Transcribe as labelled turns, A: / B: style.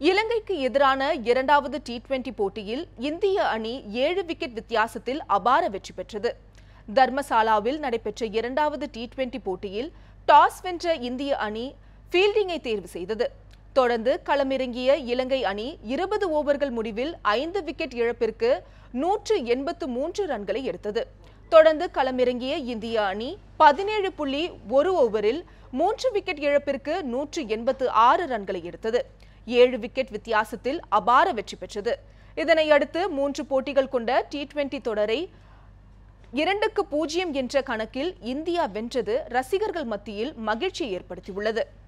A: இலங்கைக்கு எதிரான இரண்டாவது டி டுவெண்டி போட்டியில் இந்திய அணி ஏழு விக்கெட் வித்தியாசத்தில் அபார வெற்றி பெற்றது தர்மசாலாவில் நடைபெற்ற இரண்டாவது டி டுவெண்டி போட்டியில் டாஸ் வென்ற இந்திய அணி ஃபீல்டிங்கை தேர்வு செய்தது தொடர்ந்து களமிறங்கிய இலங்கை அணி இருபது ஓவர்கள் முடிவில் ஐந்து விக்கெட் இழப்பிற்கு நூற்று எண்பத்து மூன்று ரன்களை எடுத்தது தொடர்ந்து களமிறங்கிய இந்திய அணி பதினேழு புள்ளி ஒரு ஓவரில் மூன்று விக்கெட் இழப்பிற்கு நூற்று எண்பத்து ஆறு ரன்களை எடுத்தது ஏழு விக்கெட் வித்தியாசத்தில் அபார வெற்றி பெற்றது இதனை அடுத்து மூன்று போட்டிகள் கொண்ட டி டுவெண்டி தொடரை இரண்டுக்கு பூஜ்ஜியம் என்ற கணக்கில் இந்தியா வென்றது ரசிகர்கள் மத்தியில் மகிழ்ச்சியை ஏற்படுத்தியுள்ளது